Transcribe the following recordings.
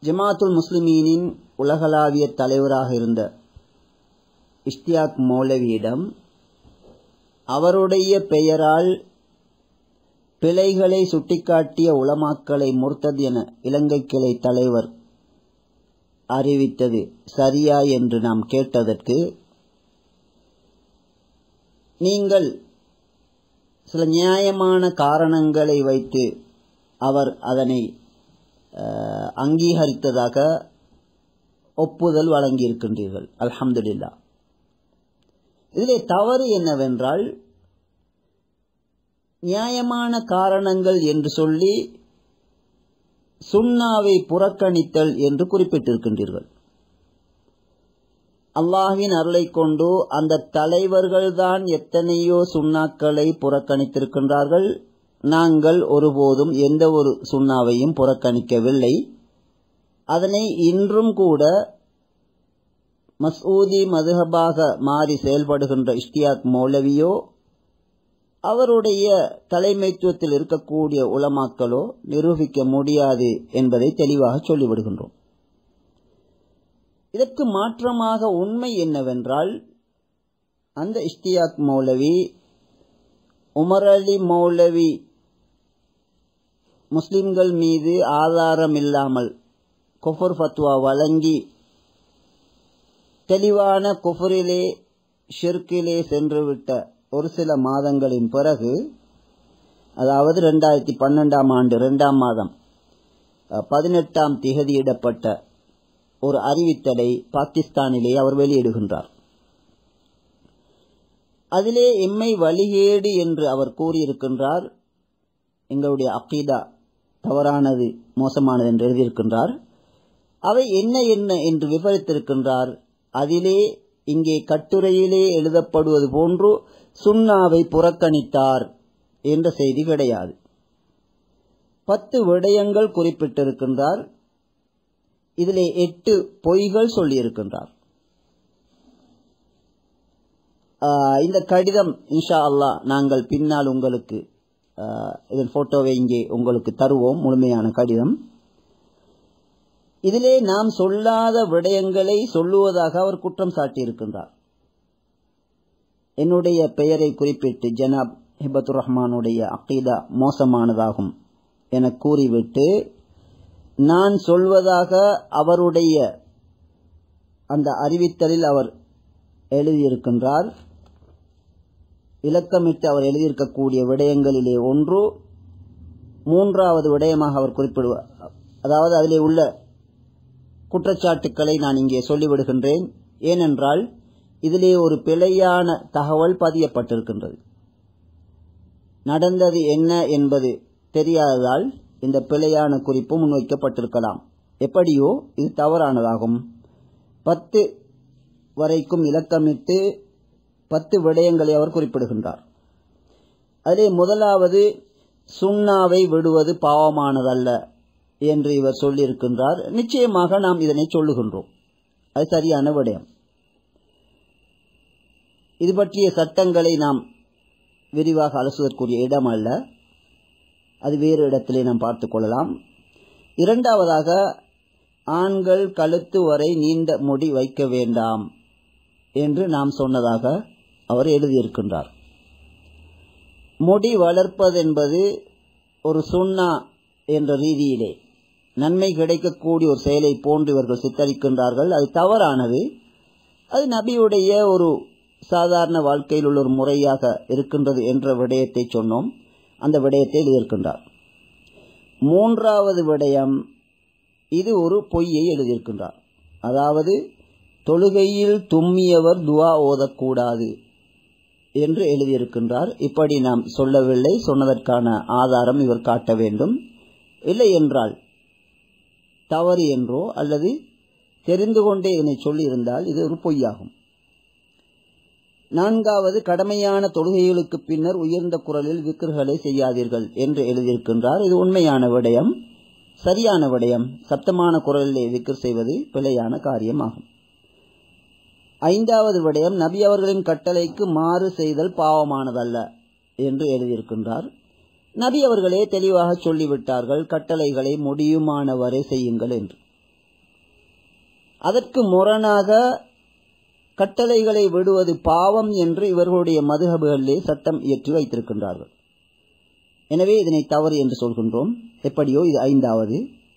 ஜமாத்துல் முஸ்லிமீனின் உலகளாவிய தலைவராக இருந்த இஷ்தியாக் மௌலவியிடம் அவருடைய பெயரால் பிழைகளை சுட்டிக்காட்டிய உலமாக்களை முர்த்தத் என இலங்கை கிளை தலைவர் அறிவித்தது சரியா என்று நாம் கேட்டதற்கு நீங்கள் சில நியாயமான காரணங்களை வைத்து அவர் அதனை அங்கீகரித்ததாக ஒப்புதல் வழங்கியிருக்கின்றீர்கள் அல்ஹம்துலில்லா இதிலே தவறு என்னவென்றால் நியாயமான காரணங்கள் என்று சொல்லி சுண்ணாவை புறக்கணித்தல் என்று குறிப்பிட்டிருக்கின்றீர்கள் அல்லாஹின் அருளை கொண்டு அந்த தலைவர்கள்தான் எத்தனையோ சுண்ணாக்களை புறக்கணித்திருக்கின்றார்கள் நாங்கள் ஒருபோதும் எந்த ஒரு சுண்ணாவையும் புறக்கணிக்கவில்லை அதனை இன்றும் கூட மசூதி மதுஹபாக மாறி செயல்படுகின்ற இஷ்டியாக் மௌலவியோ அவருடைய தலைமைத்துவத்தில் இருக்கக்கூடிய உலமாக்களோ நிரூபிக்க முடியாது என்பதை தெளிவாக சொல்லிவிடுகின்றோம் இதற்கு மாற்றமாக உண்மை என்னவென்றால் அந்த இஷ்டியாக் மௌலவி உமர் அலி மௌலவி முஸ்லிம்கள் மீது ஆதாரம் இல்லாமல் குஃபர் ஃபத்வா வழங்கி தெளிவான குஃபரிலே ஷிர்கிலே சென்றுவிட்ட ஒரு சில மாதங்களின் பிறகு அதாவது ரெண்டாயிரத்தி பன்னெண்டாம் ஆண்டு ரெண்டாம் மாதம் பதினெட்டாம் திகதியிடப்பட்ட ஒரு அறிவித்தலை பாகிஸ்தானிலே அவர் வெளியிடுகின்றார் அதிலே எம்மை வழிகேடு என்று அவர் கூறியிருக்கின்றார் எங்களுடைய அக்கீதா தவறானது மோசமானது என்று எழுதியிருக்கின்றார் அவை என்ன என்ன என்று விவரித்திருக்கின்றார் அதிலே இங்கே கட்டுரையிலே எழுதப்படுவது போன்று சுண்ணாவை புறக்கணித்தார் என்ற செய்தி கிடையாது பத்து விடயங்கள் குறிப்பிட்டிருக்கின்றார் இதிலே எட்டு பொய்கள் சொல்லியிருக்கின்றார் இந்த கடிதம் இன்ஷா அல்லா நாங்கள் பின்னால் உங்களுக்கு இதன் போட்டோவை இங்கே உங்களுக்கு தருவோம் முழுமையான கடிதம் இதிலே நாம் சொல்லாத விடயங்களை சொல்லுவதாக அவர் குற்றம் சாட்டியிருக்கின்றார் என்னுடைய பெயரை குறிப்பிட்டு ஜனாப் ஹிபத்துர் ரஹ்மானுடைய அக்கீதா மோசமானதாகும் என கூறிவிட்டு நான் சொல்வதாக அவருடைய அந்த அறிவித்தலில் அவர் எழுதியிருக்கின்றார் இலக்கமிட்டு அவர் எழுதியிருக்கக்கூடிய விடயங்களிலே ஒன்று மூன்றாவது விடயமாக அவர் குறிப்பிடுவார் அதாவது அதிலே உள்ள குற்றச்சாட்டுக்களை நான் இங்கே சொல்லிவிடுகின்றேன் ஏனென்றால் இதிலே ஒரு பிழையான தகவல் பதியப்பட்டிருக்கின்றது நடந்தது என்ன என்பது தெரியாததால் இந்த பிழையான குறிப்பு முன்வைக்கப்பட்டிருக்கலாம் எப்படியோ இது தவறானதாகும் பத்து வரைக்கும் இலக்கமிட்டு பத்து விடயங்களை அவர் குறிப்பிடுகின்றார் அதிலே முதலாவது சுண்ணாவை விடுவது பாவமானதல்ல என்று இவர் சொல்லியிருக்கின்றார் நிச்சயமாக நாம் இதனை சொல்லுகின்றோம் அது சரியான விடயம் இது பற்றிய சட்டங்களை நாம் விரிவாக அலசுவதற்குரிய இடம் அல்ல அது வேறு இடத்திலே நாம் பார்த்துக் கொள்ளலாம் இரண்டாவதாக ஆண்கள் கழுத்து வரை நீண்ட முடி வைக்க வேண்டாம் என்று நாம் சொன்னதாக அவர் எழுதியிருக்கின்றார் முடி வளர்ப்பதென்பது ஒரு சுண்ணா என்ற ரீதியிலே நன்மை கிடைக்கக்கூடிய ஒரு செயலை போன்று இவர்கள் சித்தரிக்கின்றார்கள் அது தவறானது அது நபியுடைய ஒரு சாதாரண வாழ்க்கையில் உள்ள ஒரு முறையாக இருக்கின்றது என்ற விடயத்தை சொன்னோம் அந்த விடயத்தை எழுதியிருக்கின்றார் மூன்றாவது விடயம் இது ஒரு பொய்யை எழுதியிருக்கின்றார் அதாவது தொழுகையில் தும்மியவர் துவா ஓதக்கூடாது என்று எழுதியிருக்கின்றார் இப்படி நாம் சொல்லவில்லை சொன்னதற்கான ஆதாரம் இவர் காட்ட வேண்டும் இல்லை என்றால் தவறு என்றோ அல்லது தெரிந்து கொண்டே இதனை சொல்லியிருந்தால் இது ஒரு பொய்யாகும் நான்காவது கடமையான தொழுகைகளுக்கு பின்னர் உயர்ந்த குரலில் விக்கிர்களை செய்யாதீர்கள் என்று எழுதியிருக்கின்றார் இது உண்மையான விடயம் சரியான விடயம் சப்தமான குரலிலே விக்கிர் செய்வது பிழையான காரியமாகும் ஐந்தாவது விடயம் நபி அவர்களின் கட்டளைக்கு மாறு செய்தல் பாவமானதல்ல என்று எழுதியிருக்கின்றார் நபி அவர்களே தெளிவாக சொல்லிவிட்டார்கள் கட்டளைகளை முடியுமானவரை செய்யுங்கள் என்று அதற்கு முரணாக கட்டளைகளை விடுவது பாவம் என்று இவர்களுடைய மதுகபுகளிலே சட்டம் இயற்றி வைத்திருக்கின்றார்கள் எனவே இதனை தவறு என்று சொல்கின்றோம் எப்படியோ இது ஐந்தாவது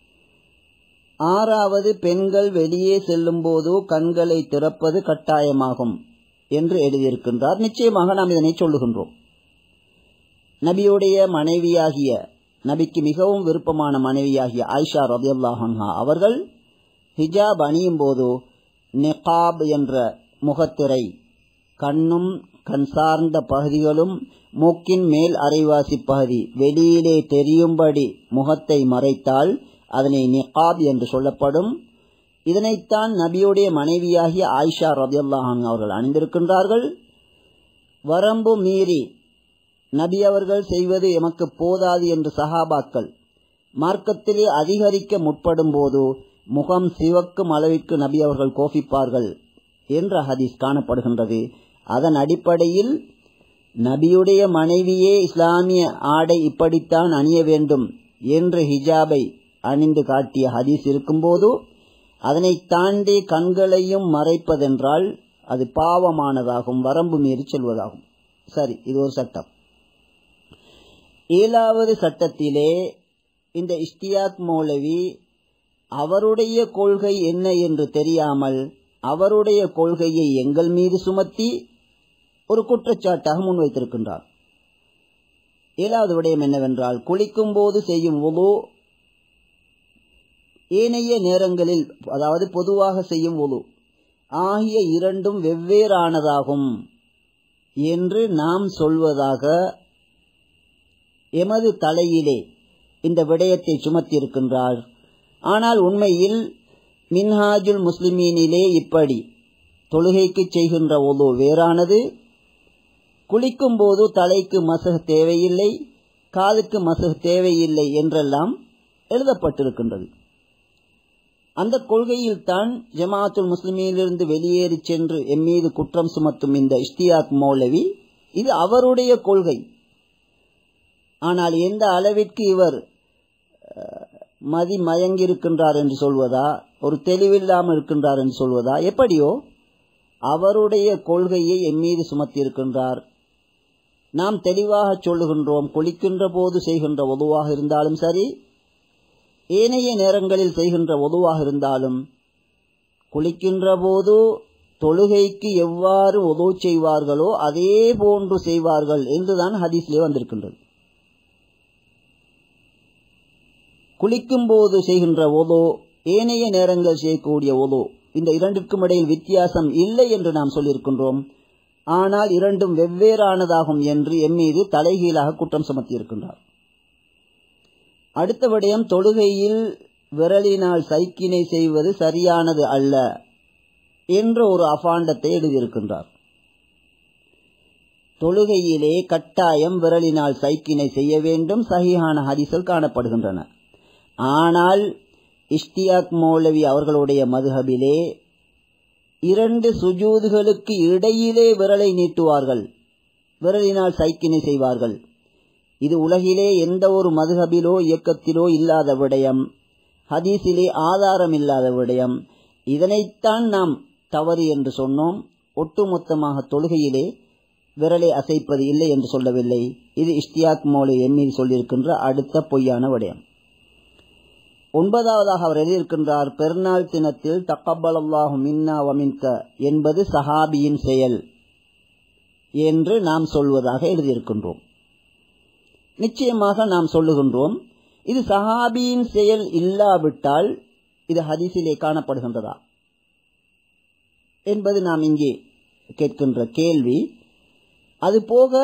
ஆறாவது பெண்கள் வெளியே செல்லும் போதோ கண்களை திறப்பது கட்டாயமாகும் என்று எழுதியிருக்கின்றார் நிச்சயமாக நாம் இதனை சொல்லுகின்றோம் நபியுடைய மனைவியாகிய நபிக்கு மிகவும் விருப்பமான மனைவியாகிய ஆயிஷா ரபியுல்லாஹா அவர்கள் ஹிஜாப் அணியும் போது நெகாப் என்ற முகத்திரை கண்ணும் கண் சார்ந்த பகுதிகளும் மூக்கின் மேல் அரைவாசி பகுதி வெளியிலே தெரியும்படி முகத்தை மறைத்தால் அதனை நிகாப் என்று சொல்லப்படும் இதனைத்தான் நபியுடைய மனைவியாகிய ஆயிஷா ரபியுல்லாஹான் அவர்கள் அணிந்திருக்கின்றார்கள் வரம்பு மீறி நபி அவர்கள் செய்வது எமக்கு போதாது என்று சஹாபாக்கள் மார்க்கத்திலே அதிகரிக்க முற்படும் போது முகம் சிவக்கும் அளவிற்கு நபி அவர்கள் கோபிப்பார்கள் என்ற ஹதீஸ் காணப்படுகின்றது அதன் அடிப்படையில் நபியுடைய மனைவியே இஸ்லாமிய ஆடை இப்படித்தான் அணிய வேண்டும் என்று ஹிஜாபை அணிந்து காட்டிய ஹதீஸ் இருக்கும்போது அதனை தாண்டி கண்களையும் மறைப்பதென்றால் அது பாவமானதாகும் வரம்பு மீறி செல்வதாகும் சரி இது ஒரு சட்டம் ஏழாவது சட்டத்திலே இந்த இஷ்டியாக் மௌலவி அவருடைய கொள்கை என்ன என்று தெரியாமல் அவருடைய கொள்கையை எங்கள் மீது சுமத்தி ஒரு குற்றச்சாட்டாக முன்வைத்திருக்கின்றார் ஏழாவது விடயம் என்னவென்றால் குளிக்கும் போது செய்யும் உலு ஏனைய நேரங்களில் அதாவது பொதுவாக செய்யும் உலு ஆகிய இரண்டும் வெவ்வேறானதாகும் என்று நாம் சொல்வதாக எமது தலையிலே இந்த விடயத்தை சுமத்தியிருக்கின்றார் ஆனால் உண்மையில் மின்ஹாஜுல் முஸ்லிமீனிலே இப்படி தொழுகைக்கு செய்கின்ற ஒது வேறானது குளிக்கும் போது தலைக்கு மசகு தேவையில்லை காதுக்கு மசகு தேவையில்லை என்றெல்லாம் எழுதப்பட்டிருக்கின்றது அந்த கொள்கையில் தான் ஜமாத்துல் முஸ்லிமிலிருந்து வெளியேறி சென்று எம் மீது குற்றம் சுமத்தும் இந்த இஷ்டியாக் மௌலவி இது அவருடைய கொள்கை ஆனால் எந்த அளவிற்கு இவர் மதி மயங்கியிருக்கின்றார் என்று சொல்வதா ஒரு தெளிவில்லாமல் இருக்கின்றார் என்று சொல்வதா எப்படியோ அவருடைய கொள்கையை எம் மீது சுமத்தியிருக்கின்றார் நாம் தெளிவாக சொல்லுகின்றோம் குளிக்கின்ற போது செய்கின்ற உதவாக இருந்தாலும் சரி ஏனைய நேரங்களில் செய்கின்ற உதவாக இருந்தாலும் குளிக்கின்ற போது தொழுகைக்கு எவ்வாறு உதவு செய்வார்களோ அதே போன்று செய்வார்கள் என்றுதான் ஹதீஸ்லே வந்திருக்கின்றது குளிக்கும் போது செய்கின்ற ஒதோ ஏனைய நேரங்கள் செய்யக்கூடிய ஒதோ இந்த இரண்டிற்கும் இடையில் வித்தியாசம் இல்லை என்று நாம் சொல்லியிருக்கின்றோம் ஆனால் இரண்டும் வெவ்வேறானதாகும் என்று எம்மீது தலைகீழாக குற்றம் சுமத்தியிருக்கின்றார் அடுத்த விடயம் தொழுகையில் விரலினால் சைக்கினை செய்வது சரியானது அல்ல என்ற ஒரு அபாண்டத்தை எழுதியிருக்கின்றார் தொழுகையிலே கட்டாயம் விரலினால் சைக்கினை செய்ய வேண்டும் சகிஹான ஹரிசல் காணப்படுகின்றன ஆனால் இஷ்டியாக் மௌலவி அவர்களுடைய மதுஹபிலே இரண்டு சுஜூதுகளுக்கு இடையிலே விரலை நீட்டுவார்கள் விரலினால் சைக்கினை செய்வார்கள் இது உலகிலே எந்த ஒரு மதுஹபிலோ இயக்கத்திலோ இல்லாத விடயம் ஹதீஸிலே ஆதாரம் இல்லாத விடயம் இதனைத்தான் நாம் தவறு என்று சொன்னோம் ஒட்டுமொத்தமாக தொழுகையிலே விரலை அசைப்பது இல்லை என்று சொல்லவில்லை இது இஷ்டியாக் மௌலி எம்மீது சொல்லியிருக்கின்ற அடுத்த பொய்யான விடயம் ஒன்பதாவதாக அவர் எழுதியிருக்கின்றார் பெருநாள் தினத்தில் தக்கபலல்லாஹு மின்னா வமின்க என்பது சஹாபியின் செயல் என்று நாம் சொல்வதாக எழுதியிருக்கின்றோம் நிச்சயமாக நாம் சொல்லுகின்றோம் இது சஹாபியின் செயல் இல்லாவிட்டால் இது ஹதீஸிலே காணப்படுகின்றதா என்பது நாம் இங்கே கேட்கின்ற கேள்வி அதுபோக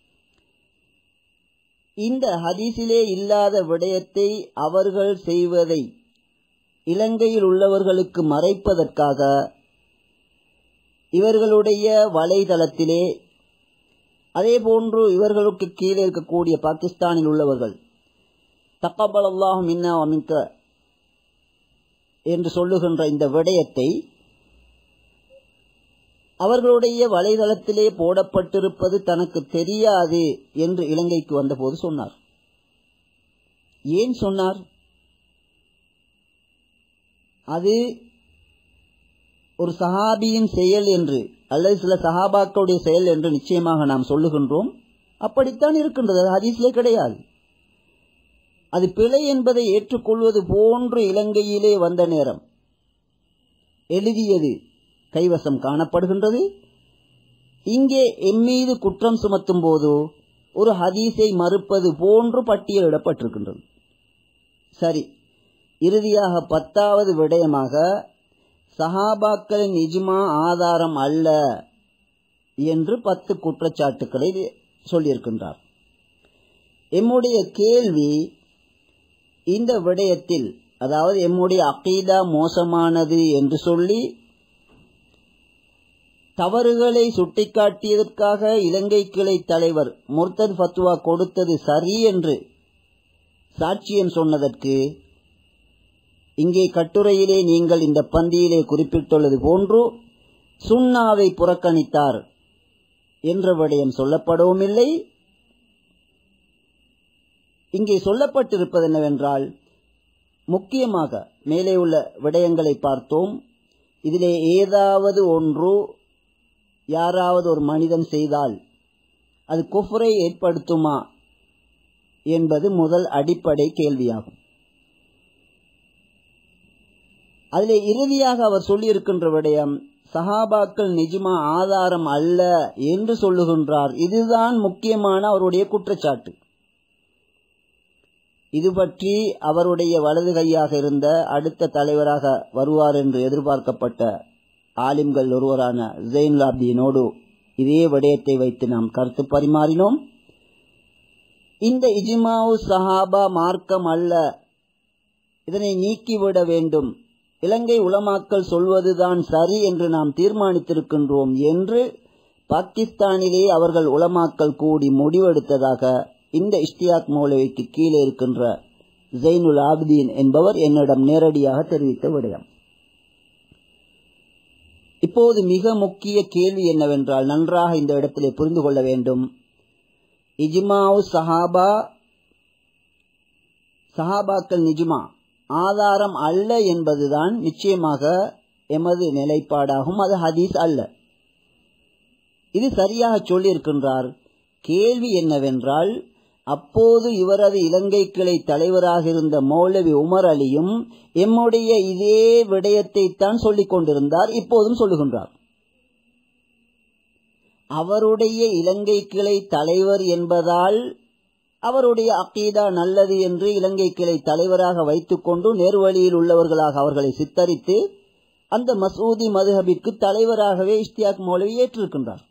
இந்த ஹதீஸிலே இல்லாத விடயத்தை அவர்கள் செய்வதை இலங்கையில் உள்ளவர்களுக்கு மறைப்பதற்காக இவர்களுடைய வலைதளத்திலே அதே போன்று இவர்களுக்கு கீழே இருக்கக்கூடிய பாகிஸ்தானில் உள்ளவர்கள் தக்கபல் அல்லாஹும் மின்னா அமிக்க என்று சொல்லுகின்ற இந்த விடயத்தை அவர்களுடைய வலைதளத்திலே போடப்பட்டிருப்பது தனக்கு தெரியாது என்று இலங்கைக்கு வந்தபோது சொன்னார் ஏன் சொன்னார் அது ஒரு சஹாபியின் செயல் என்று அல்லது சில சஹாபாக்களுடைய செயல் என்று நிச்சயமாக நாம் சொல்லுகின்றோம் அப்படித்தான் இருக்கின்றது அது ஹதீஸ்லே கிடையாது அது பிழை என்பதை ஏற்றுக்கொள்வது போன்று இலங்கையிலே வந்த நேரம் எழுதியது கைவசம் காணப்படுகின்றது இங்கே எம்மீது குற்றம் சுமத்தும் போது ஒரு ஹதீஸை மறுப்பது போன்று பட்டியலிடப்பட்டிருக்கின்றது சரி இறுதியாக பத்தாவது விடயமாக சஹாபாக்களின் இஜ்மா ஆதாரம் அல்ல என்று பத்து குற்றச்சாட்டுக்களை சொல்லியிருக்கின்றார் எம்முடைய கேள்வி இந்த விடயத்தில் அதாவது எம்முடைய அகீதா மோசமானது என்று சொல்லி தவறுகளை சுட்டிக்காட்டியதற்காக இலங்கை கிளை தலைவர் முர்தத் ஃபத்வா கொடுத்தது சரி என்று சாட்சியம் சொன்னதற்கு இங்கே கட்டுரையிலே நீங்கள் இந்த பந்தியிலே குறிப்பிட்டுள்ளது போன்று சுண்ணாவை புறக்கணித்தார் என்ற விடயம் சொல்லப்படவும் இல்லை இங்கே சொல்லப்பட்டிருப்பது என்னவென்றால் முக்கியமாக மேலே உள்ள விடயங்களை பார்த்தோம் இதிலே ஏதாவது ஒன்று யாராவது ஒரு மனிதன் செய்தால் அது குஃபரை ஏற்படுத்துமா என்பது முதல் அடிப்படை கேள்வியாகும் அதிலே இறுதியாக அவர் சொல்லியிருக்கின்ற விடயம் சஹாபாக்கள் நிஜமா ஆதாரம் அல்ல என்று சொல்லுகின்றார் இதுதான் முக்கியமான அவருடைய குற்றச்சாட்டு இது பற்றி அவருடைய வலது கையாக இருந்த அடுத்த தலைவராக வருவார் என்று எதிர்பார்க்கப்பட்ட ஆலிம்கள் ஒருவரான ஜெயின் லாப்தியினோடு இதே விடயத்தை வைத்து நாம் கருத்து பரிமாறினோம் இந்த இஜிமாவு சஹாபா மார்க்கம் அல்ல இதனை நீக்கிவிட வேண்டும் இலங்கை உலமாக்கள் சொல்வதுதான் சரி என்று நாம் தீர்மானித்திருக்கின்றோம் என்று பாகிஸ்தானிலே அவர்கள் உலமாக்கள் கூடி முடிவெடுத்ததாக இந்த இஷ்டியாக் மௌலவிக்கு கீழே இருக்கின்ற ஜெயினுல் ஆப்தீன் என்பவர் என்னிடம் நேரடியாக தெரிவித்த விடயம் இப்போது மிக முக்கிய கேள்வி என்னவென்றால் நன்றாக இந்த இடத்திலே புரிந்து கொள்ள வேண்டும் இஜ்மாவு சஹாபா சஹாபாக்கள் நிஜ்மா ஆதாரம் அல்ல என்பதுதான் நிச்சயமாக எமது நிலைப்பாடாகும் அது ஹதீஸ் அல்ல இது சரியாக சொல்லியிருக்கின்றார் கேள்வி என்னவென்றால் அப்போது இவரது இலங்கை கிளை தலைவராக இருந்த மௌலவி உமர் அலியும் எம்முடைய இதே விடயத்தை தான் சொல்லிக் கொண்டிருந்தார் இப்போதும் சொல்லுகின்றார் அவருடைய இலங்கை கிளை தலைவர் என்பதால் அவருடைய அக்கீதா நல்லது என்று இலங்கை கிளை தலைவராக வைத்துக்கொண்டு நேர்வழியில் உள்ளவர்களாக அவர்களை சித்தரித்து அந்த மசூதி மதுஹபிற்கு தலைவராகவே இஷ்தியாக் மௌலவி ஏற்றிருக்கின்றார்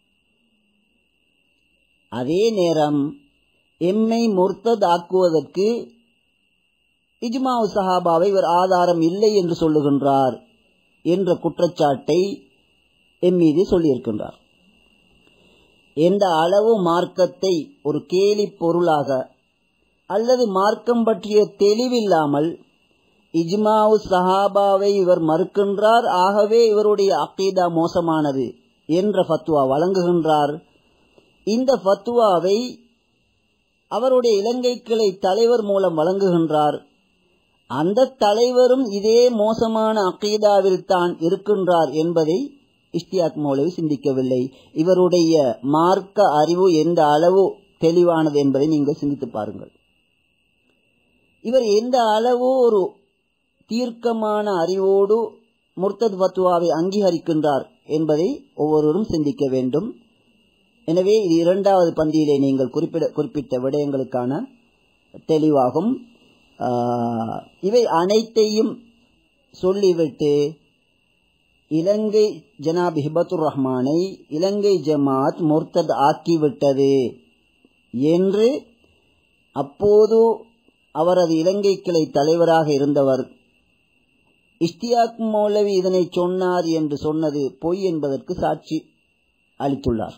அதே நேரம் எம்மை முர்த்தத் ஆக்குவதற்கு இஜ்மாவு சஹாபாவை இவர் ஆதாரம் இல்லை என்று சொல்லுகின்றார் என்ற குற்றச்சாட்டை எம் மீது சொல்லியிருக்கின்றார் எந்த அளவு மார்க்கத்தை ஒரு கேலி பொருளாக அல்லது மார்க்கம் பற்றிய தெளிவில்லாமல் இஜ்மாவு சஹாபாவை இவர் மறுக்கின்றார் ஆகவே இவருடைய அக்கீதா மோசமானது என்ற ஃபத்வா வழங்குகின்றார் இந்த ஃபத்வாவை அவருடைய இலங்கை கிளை தலைவர் மூலம் வழங்குகின்றார் அந்த தலைவரும் இதே மோசமான அக்கீதாவில் தான் இருக்கின்றார் என்பதை இஷ்டியாக் மௌலவி சிந்திக்கவில்லை இவருடைய மார்க்க அறிவு எந்த அளவு தெளிவானது என்பதை நீங்கள் சிந்தித்து பாருங்கள் இவர் எந்த அளவு ஒரு தீர்க்கமான அறிவோடு முர்த்தத் ஃபத்வாவை அங்கீகரிக்கின்றார் என்பதை ஒவ்வொருவரும் சிந்திக்க வேண்டும் எனவே இது இரண்டாவது பந்தியிலே நீங்கள் குறிப்பிட குறிப்பிட்ட விடயங்களுக்கான தெளிவாகும் இவை அனைத்தையும் சொல்லிவிட்டு இலங்கை ஜனாப் ஹிபத்துர் ரஹ்மானை இலங்கை ஜமாத் முர்த்தத் ஆக்கிவிட்டது என்று அப்போது அவரது இலங்கை கிளை தலைவராக இருந்தவர் இஷ்டியாக் மௌலவி இதனை சொன்னார் என்று சொன்னது பொய் என்பதற்கு சாட்சி அளித்துள்ளார்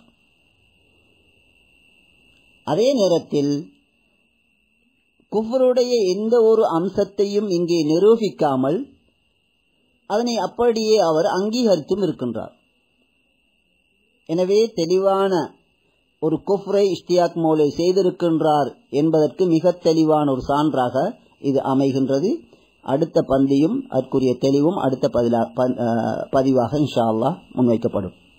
அதே நேரத்தில் குஃபருடைய எந்த ஒரு அம்சத்தையும் இங்கே நிரூபிக்காமல் அதனை அப்படியே அவர் அங்கீகரித்தும் இருக்கின்றார் எனவே தெளிவான ஒரு குஃப்ரை இஷ்டியாக் மௌலை செய்திருக்கின்றார் என்பதற்கு மிக தெளிவான ஒரு சான்றாக இது அமைகின்றது அடுத்த பந்தியும் அதற்குரிய தெளிவும் அடுத்த பதிலா ப- அஹ் பதிவாக இன்ஷா அல்லாஹ் முன்வைக்கப்படும்